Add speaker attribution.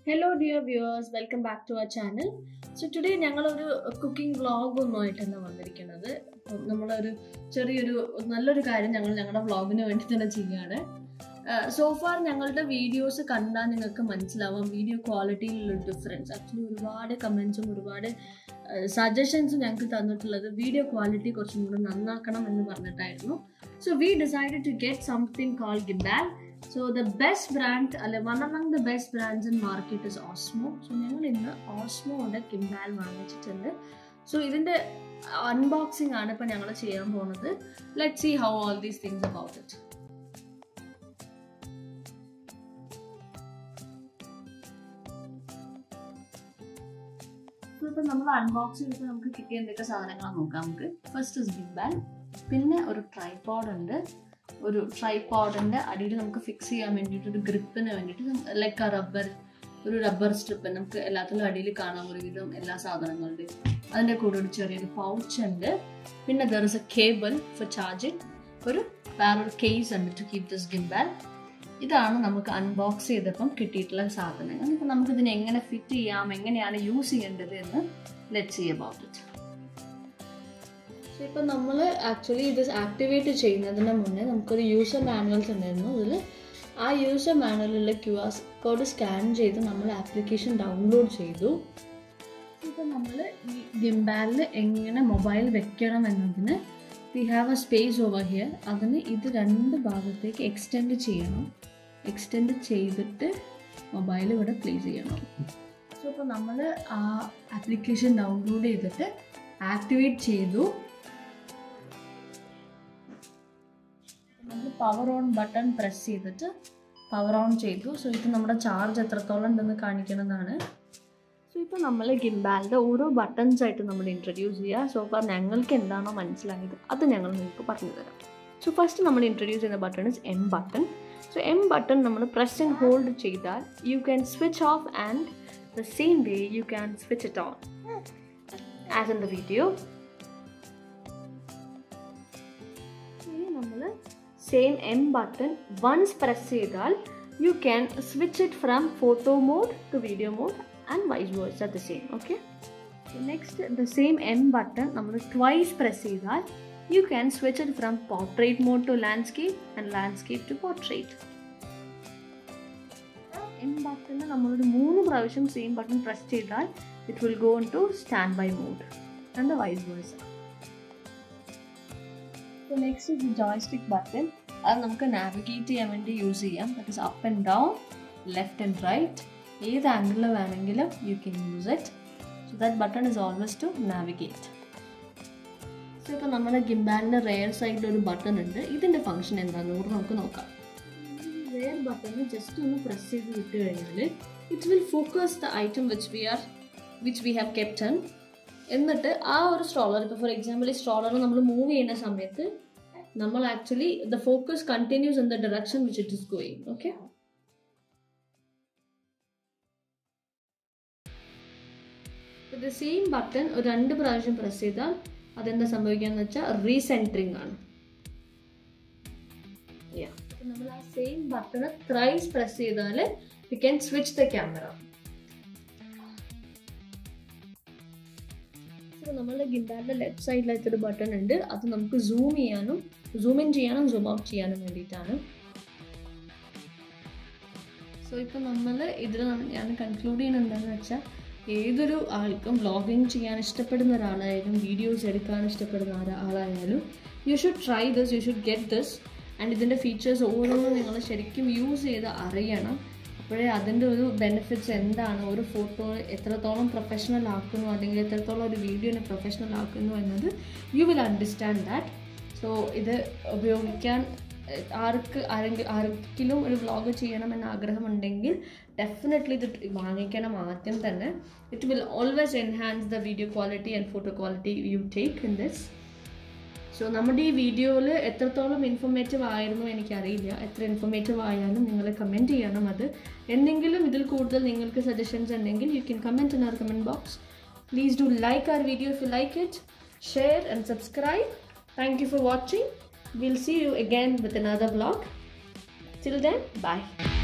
Speaker 1: Hello dear viewers welcome back to our channel so today ഞങ്ങളൊരു cooking വ്ളോഗൊന്നുമായിട്ടാണ് വന്നിരിക്കുന്നത് അപ്പം നമ്മളൊരു ചെറിയൊരു നല്ലൊരു കാര്യം ഞങ്ങൾ ഞങ്ങളുടെ വ്ളോഗിന് വേണ്ടി തന്നെ ചെയ്യുകയാണ് സോഫാർ ഞങ്ങളുടെ വീഡിയോസ് കണ്ടാൽ നിങ്ങൾക്ക് മനസ്സിലാവാം വീഡിയോ ക്വാളിറ്റിയിലുള്ള ഡിഫറൻസ് ആക്ച്വലി ഒരുപാട് കമൻസും ഒരുപാട് സജഷൻസും ഞങ്ങൾക്ക് തന്നിട്ടുള്ളത് വീഡിയോ ക്വാളിറ്റി കുറച്ചും കൂടെ നന്നാക്കണം എന്ന് പറഞ്ഞിട്ടായിരുന്നു so we decide to get something call gimbal so the best brand അല്ലെ one among the best brands in market is Osmo so ഞങ്ങൾ ഇന്ന് ഓസ്മോയുടെ കിംബാൽ വാങ്ങിച്ചിട്ടുണ്ട് സോ ഇതിൻ്റെ അൺബോക്സിംഗ് ആണ് ഇപ്പം ഞങ്ങൾ ചെയ്യാൻ പോകുന്നത് let see how all these things about it ഇപ്പം നമ്മൾ അൺബോക്സ് ചെയ്തിട്ട് നമുക്ക് കിട്ടിയ എന്തൊക്കെ സാധനങ്ങളാണ് നോക്കാം നമുക്ക് ഫസ്റ്റ് ഇസ് ഗിംബാൽ പിന്നെ ഒരു ട്രൈപോഡ് ഉണ്ട് ഒരു ട്രൈപോഡിൻ്റെ അടിയിൽ നമുക്ക് ഫിക്സ് ചെയ്യാൻ വേണ്ടിയിട്ട് ഒരു ഗ്രിപ്പിന് വേണ്ടിയിട്ട് ലൈക്ക് ആ റബ്ബർ ഒരു റബ്ബർ സ്ട്രിപ്പ് നമുക്ക് എല്ലാത്തിലും അടിയിൽ കാണാം ഒരുവിധം എല്ലാ സാധനങ്ങളുടെയും അതിൻ്റെ കൂടെ ഒരു ചെറിയൊരു പൗച്ച് ഉണ്ട് പിന്നെ there is a cable for charging ഒരു വേറൊരു കേസ് ഉണ്ട് ടു കീപ് ദിസ് ഗിംബാൽ ഇതാണ് നമുക്ക് അൺബോക്സ് ചെയ്തപ്പം കിട്ടിയിട്ടുള്ള സാധനങ്ങൾ ഇപ്പം നമുക്ക് ഇതിനെ എങ്ങനെ ഫിറ്റ് ചെയ്യാം എങ്ങനെയാണ് യൂസ് ചെയ്യേണ്ടത് എന്ന് let see about it so ഇപ്പം നമ്മൾ ആക്ച്വലി ഇത് ആക്ടിവേറ്റ് ചെയ്യുന്നതിന് മുന്നേ നമുക്കൊരു യൂസർ മാനുവൽസ് ഉണ്ടായിരുന്നു അതിൽ ആ യൂസർ മാനുവലിലുള്ള ക്യു ആർ കോഡ് സ്കാൻ ചെയ്ത് നമ്മൾ ആപ്ലിക്കേഷൻ ഡൗൺലോഡ് ചെയ്തു ഇപ്പം നമ്മൾ ഈ ഗിംബാലിൽ എങ്ങനെ മൊബൈൽ വെക്കണം എന്നതിന് we have a space over here അതിന് ഇത് രണ്ട് ഭാഗത്തേക്ക് എക്സ്റ്റെൻഡ് ചെയ്യണം എക്സ്റ്റെൻഡ് ചെയ്തിട്ട് മൊബൈൽ ഇവിടെ പ്ലേസ് ചെയ്യണം സോ ഇപ്പോൾ നമ്മൾ ആ ആപ്ലിക്കേഷൻ ഡൗൺലോഡ് ചെയ്തിട്ട് ആക്ടിവേറ്റ് ചെയ്തു നമ്മൾ പവർ ഓൺ ബട്ടൺ പ്രസ് ചെയ്തിട്ട് പവർ ഓൺ ചെയ്തു സോ ഇത് നമ്മുടെ ചാർജ് എത്രത്തോളം ഉണ്ടെന്ന് കാണിക്കുന്നതാണ് സോ ഇപ്പോൾ നമ്മൾ ഗിംബാലിൻ്റെ ഓരോ ബട്ടൺസ് ആയിട്ട് നമ്മൾ ഇൻട്രൊഡ്യൂസ് ചെയ്യുക സോ അപ്പോൾ ഞങ്ങൾക്ക് എന്താണോ മനസ്സിലായത് അത് ഞങ്ങൾ നിങ്ങൾക്ക് പറഞ്ഞു തരാം സോ ഫസ്റ്റ് നമ്മൾ ഇൻട്രൊഡ്യൂസ് ചെയ്യുന്ന button is M button so M button നമ്മൾ പ്രസ് ആൻഡ് ഹോൾഡ് ചെയ്താൽ you can switch off and the same way you can switch it on as in the video ഇനി നമ്മൾ same M button once press ചെയ്താൽ you can switch it from photo mode to video mode and vice versa at the same okay next the same M button നമ്മൾ twice press ചെയ്താൽ you can switch it from portrait mode to landscape and landscape to portrait M button നമ്മളൊരു മൂന്ന് പ്രാവശ്യം same button press ചെയ്താൽ it will go to standby mode and vice versa next ഇത് joystick button അത് നമുക്ക് navigate ചെയ്യാൻ വേണ്ടി use ചെയ്യാം that is up and down left and right ഏത് ആംഗിളിൽ വേണമെങ്കിലും you can use it so that button is always to navigate സോ ഇപ്പോൾ നമ്മുടെ ഗിംബാലിൻ്റെ റെയർ സൈഡിൽ ഒരു ബട്ടൺ ഉണ്ട് ഇതിൻ്റെ ഫംഗ്ഷൻ എന്താണെന്ന് കൂടെ നമുക്ക് നോക്കാം റെയർ ബട്ടൺ ജസ്റ്റ് ഒന്ന് പ്രസ് ചെയ്ത് വിട്ട് കഴിഞ്ഞാൽ it will focus the item which we are which we have kept on എന്നിട്ട് ആ ഒരു സ്ട്രോളർ ഇപ്പോൾ ഫോർ എക്സാമ്പിൾ ഈ സ്ട്രോളർ നമ്മൾ മൂവ് ചെയ്യുന്ന സമയത്ത് നമ്മൾ actually the focus continues in the direction which it is going okay ഇത് സെയിം ബട്ടൺ ഒരു രണ്ട് പ്രാവശ്യം പ്രസ് ചെയ്താൽ അതെന്താ സംഭവിക്കാന്ന് വെച്ചാൽ റീസെൻട്രിങ് ആണ് നമ്മൾ ആ സെയിം ബട്ടൺ ത്രൈസ് പ്രസ് ചെയ്താൽ we can switch the camera നമ്മളുടെ ഗിംബാലിൻ്റെ ലെഫ്റ്റ് സൈഡിലായിട്ടൊരു ബട്ടൺ ഉണ്ട് അത് നമുക്ക് സൂം ചെയ്യാനും സൂം ഇൻ ചെയ്യാനും സൂം ഔട്ട് ചെയ്യാനും വേണ്ടിയിട്ടാണ് സോ ഇപ്പം നമ്മൾ ഇതിൽ ഞാൻ കൺക്ലൂഡ് ചെയ്യുന്നത് എന്താണെന്ന് വെച്ചാൽ ഏതൊരു ആൾക്കും വ്ളോഗിങ് ചെയ്യാൻ ഇഷ്ടപ്പെടുന്ന ഒരാളായാലും വീഡിയോസ് എടുക്കാൻ ഇഷ്ടപ്പെടുന്ന ഒരാളായാലും you should try this you should get this and ഇതിൻ്റെ ഫീച്ചേഴ്സ് ഓരോന്നും നിങ്ങൾ ശരിക്കും യൂസ് ചെയ്ത് അറിയണം അപ്പോഴേ അതിൻ്റെ ഒരു ബെനിഫിറ്റ്സ് എന്താണ് ഒരു ഫോട്ടോ എത്രത്തോളം പ്രൊഫഷണൽ ആക്കുന്നു അല്ലെങ്കിൽ എത്രത്തോളം ഒരു വീഡിയോനെ പ്രൊഫഷണൽ ആക്കുന്നു എന്നത് you will understand that so ഇത് ഉപയോഗിക്കാൻ ആർക്ക് ആരെങ്കിലും ആർക്കെങ്കിലും ഒരു വ്ളോഗ് ചെയ്യണമെന്ന് ആഗ്രഹമുണ്ടെങ്കിൽ ഡെഫിനറ്റ്ലി ഇത് വാങ്ങിക്കണം ആദ്യം തന്നെ it will always enhance the video quality and photo quality you take in this so നമ്മുടെ ഈ വീഡിയോയിൽ എത്രത്തോളം ഇൻഫോർമേറ്റീവ് ആയിരുന്നു എനിക്കറിയില്ല എത്ര ഇൻഫോർമേറ്റീവ് ആയാലും നിങ്ങൾ കമൻറ്റ് ചെയ്യണം അത് എന്തെങ്കിലും ഇതിൽ കൂടുതൽ നിങ്ങൾക്ക് സജഷൻസ് ഉണ്ടെങ്കിൽ you can comment in our comment box please do like our video if you like it share and subscribe thank you for watching We'll see you again with another vlog. Till then, bye.